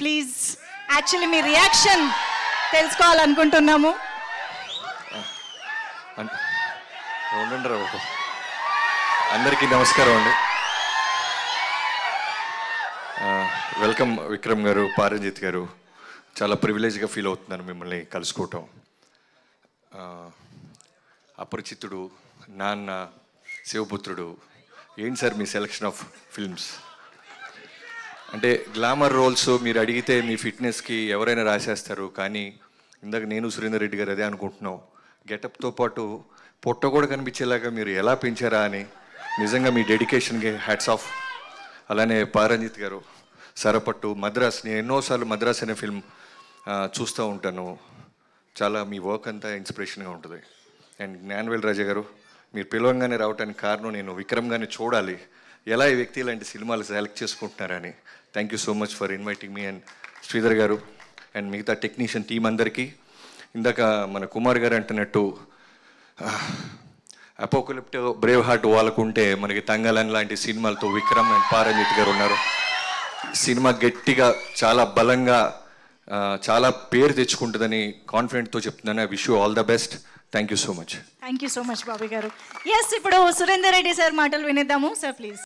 Please actually me reaction తెలుసుకోవాలనుకుంటున్నాము అన్- ఉండండి రా బాబు. అందరికీ నమస్కారం అండి ఆ, వెల్కమ్ విక్రమ్ గారు పారంజిత్ గారు చాలా ప్రివిలేజ్గా ఫీల్ అవుతున్నాను మిమ్మల్ని కలుసుకోవటం ఆ, అపరిచితుడు నాన్న శివపుత్రుడు ఏంటి సార్ మీ సెలెక్షన్ ఆఫ్ ఫిల్మ్స్ అంటే గ్లామర్ రోల్స్ మీరు అడిగితే మీ ఫిట్నెస్కి ఎవరైనా రాసేస్తారు కానీ ఇందాక నేను సురేందర్ రెడ్డి గారు అదే అనుకుంటున్నాం గెటప్తో పాటు పొట్ట కూడా కనిపించేలాగా మీరు ఎలా పెంచారా అని నిజంగా మీ డెడికేషన్కి హ్యాట్స్ ఆఫ్ అలానే పారంజిత్ గారు సరపట్టు మద్రాస్ నేను ఎన్నోసార్లు మద్రాస్ అనే ఫిల్మ్ చూస్తూ ఉంటాను చాలా మీ వర్క్ అంతా ఇన్స్పిరేషన్గా ఉంటుంది అండ్ జ్ఞానవేల్ రాజా గారు మీరు పిలవంగానే రావడానికి కారణం నేను విక్రమ్ గారిని చూడాలి ఎలా ఈ వ్యక్తి ఇలాంటి సినిమాలు సెలెక్ట్ చేసుకుంటున్నారని thank you so much for inviting మీ అండ్ శ్రీధర్ గారు అండ్ మిగతా టెక్నీషియన్ టీం అందరికీ ఇందాక మన కుమార్ గారు అంటున్నట్టు అపోకలిప్ట్ బ్రేవ్ హార్ట్ వాళ్ళకుంటే మనకి తంగలన్ లాంటి సినిమాలతో విక్రమ్ అండ్ పారంజిత్ గారు ఉన్నారు సినిమా గట్టిగా చాలా బలంగా ఆ, చాలా పేరు తెచ్చుకుంటుందని కాన్ఫిడెంట్తో చెప్తున్నాను I wish you all the best thank you so much thank you so much Bobby garu yes ఇప్పుడు సురేందర్ రెడ్డి సార్ మాటలు వినిద్దాము సార్ ప్లీజ్